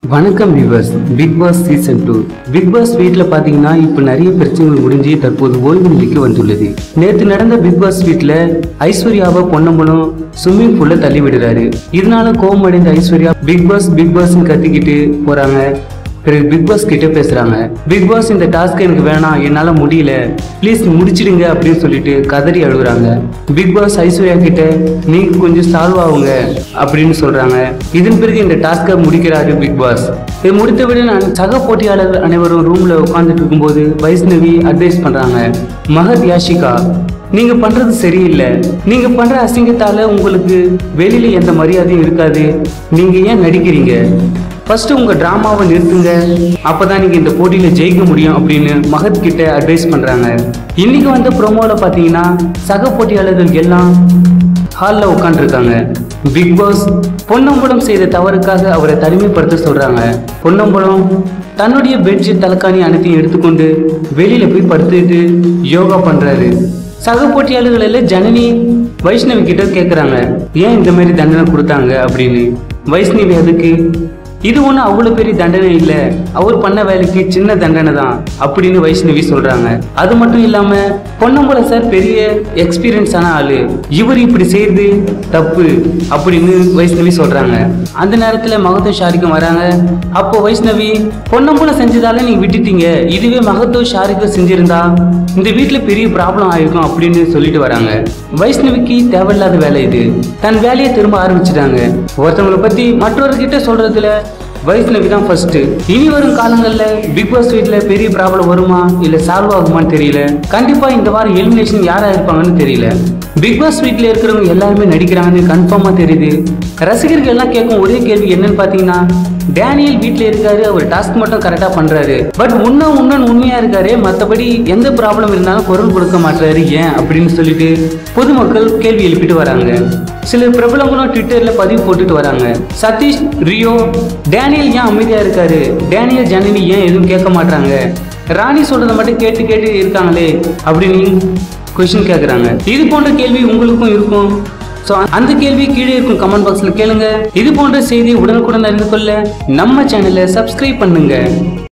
வணக்கம் viewers big boss season two big boss வீட்டில் பார்த்தீங்கன்னா இப்போ நிறைய பிரச்சனைகள் முடிஞ்சு தற்போது ஓய்வு நிலைக்கு வந்துள்ளது நேற்று நடந்த பிக் பாஸ் வீட்டில் ஐஸ்வர்யாவை பொன்னம்பலம் ஸ்விம்மிங் பூல்ல தள்ளி விடுறாரு இதனால கோபம் அடைந்த ஐஸ்வர்யா பிக் பாஸ் பிக் பாஸ்ன்னு கத்திக்கிட்டு போறாங்க பிறகு பிக் பாஸ் கிட்ட பேசுறாங்க பிக் பாஸ் இந்த டாஸ்க் எனக்கு வேணாம் என்னால முடியல ப்ளீஸ் முடிச்சிடுங்க அப்படின்னு சொல்லிட்டு கதறி அழுகுறாங்க பிக் பாஸ் ஐஸ்வர்யா கிட்ட நீங்க கொஞ்சம் சால்வ் ஆகுங்க அப்படின்னு சொல்றாங்க இதன் பிறகு இந்த டாஸ்கை முடிக்கிறாரு பிக் பாஸ் இது முடித்தவுடன் நான் சக போட்டியாளர்கள் அனைவரும் ரூம்ல உட்கார்ந்துட்டு இருக்கும்போது வைஷ்ணவி அட்வைஸ் பண்றாங்க மகத் யாஷிகா நீங்க பண்றது சரியில்லை நீங்க பண்ற அசிங்கத்தால உங்களுக்கு வெளியில எந்த மரியாதையும் இருக்காது நீங்க ஏன் நடிக்கிறீங்க ஃபர்ஸ்ட் உங்க டிராமாவை நிறுத்துங்க அப்பதான் நீங்க இந்த போட்டியில ஜெயிக்க முடியும் அப்படின்னு மகத் கிட்ட அட்வைஸ் பண்றாங்க இன்னைக்கு வந்த ப்ரோமோல பாத்தீங்கன்னா சக போட்டியாளர்கள் எல்லாம் ஹாலில் உட்காந்துருக்காங்க பிக் பாஸ் பொன்னம்பலம் செய்த தவறுக்காக அவரை தனிமைப்படுத்த சொல்றாங்க பொன்னம்பலம் தன்னுடைய பெட்ஷீட் தலைக்காணி அனைத்தையும் எடுத்துக்கொண்டு வெளியில போய் படுத்துட்டு யோகா பண்றாரு சக போட்டியாளர்கள் எல்லாம் ஜனனி வைஷ்ணவி கிட்ட கேக்குறாங்க ஏன் இந்த மாதிரி தண்டனை கொடுத்தாங்க அப்படின்னு வைஷ்ணவி அதுக்கு இது ஒன்றும் அவ்வளோ பெரிய தண்டனை இல்லை அவர் பண்ண வேலைக்கு சின்ன தண்டனை தான் அப்படின்னு வைஷ்ணவி சொல்றாங்க அது மட்டும் இல்லாம பொன்னம்பலம் சார் பெரிய எக்ஸ்பீரியன்ஸான ஆளு இவர் இப்படி செய்யறது தப்பு அப்படின்னு வைஷ்ணவி சொல்றாங்க அந்த நேரத்துல மகத்துவ ஷாரிக்கும் வராங்க அப்போ வைஷ்ணவி பொன்னம்பலம் செஞ்சதால நீங்க விட்டுட்டீங்க இதுவே மகத்துவ ஷாரிக்கும் செஞ்சிருந்தா இந்த வீட்டுல பெரிய ப்ராப்ளம் ஆயிருக்கும் அப்படின்னு சொல்லிட்டு வராங்க வைஷ்ணவிக்கு தேவையில்லாத வேலை இது தன் வேலையை திரும்ப ஆரம்பிச்சிட்டாங்க ஒருத்தவங்களை பத்தி மற்றவர்கிட்ட சொல்றதுல வைஷ்ணவி தான் ஃபர்ஸ்ட் இனி வரும் காலங்கள்ல பிக் பாஸ் வீட்ல பெரிய ப்ராப்ளம் வருமா இல்ல சால்வ் ஆகுமான்னு தெரியல கண்டிப்பா இந்த வாரம் எலிமினேஷன் யாரா இருப்பாங்கன்னு தெரியல பிக் பாஸ் வீட்ல இருக்கிறவங்க எல்லாருமே நடிக்கிறாங்கன்னு கன்ஃபார்மா தெரியுது ரசிகர்கள் எல்லாம் கேட்கும் ஒரே கேள்வி என்னன்னு பாத்தீங்கன்னா டேனியல் வீட்ல இருக்காரு அவர் டாஸ்க் மட்டும் கரெக்டா பண்றாரு பட் உன்ன உன்னன் உண்மையா இருக்காரு மத்தபடி எந்த ப்ராப்ளம் இருந்தாலும் குரல் கொடுக்க மாட்டாரு ஏன் அப்படின்னு சொல்லிட்டு பொதுமக்கள் கேள்வி எழுப்பிட்டு வராங்க சில பிரபலங்களும் ட்விட்டர்ல பதிவு போட்டுட்டு வராங்க சதீஷ் ரியோ டேனியல் ஏன் அமைதியா இருக்காரு டேனியல் ஜனனி ஏன் எதுவும் கேட்க மாட்டாங்க ராணி சொல்றதை மட்டும் கேட்டு கேட்டு இருக்காங்களே அப்படின்னு கொஸ்டின் கேட்குறாங்க இது போன்ற கேள்வி உங்களுக்கும் இருக்கும் ஸோ அந்த கேள்வி கீழே இருக்கும் கமெண்ட் பாக்ஸில் கேளுங்க இது போன்ற செய்தி உடனுக்குடன் அறிந்து கொள்ள நம்ம சேனலை சப்ஸ்கிரைப் பண்ணுங்க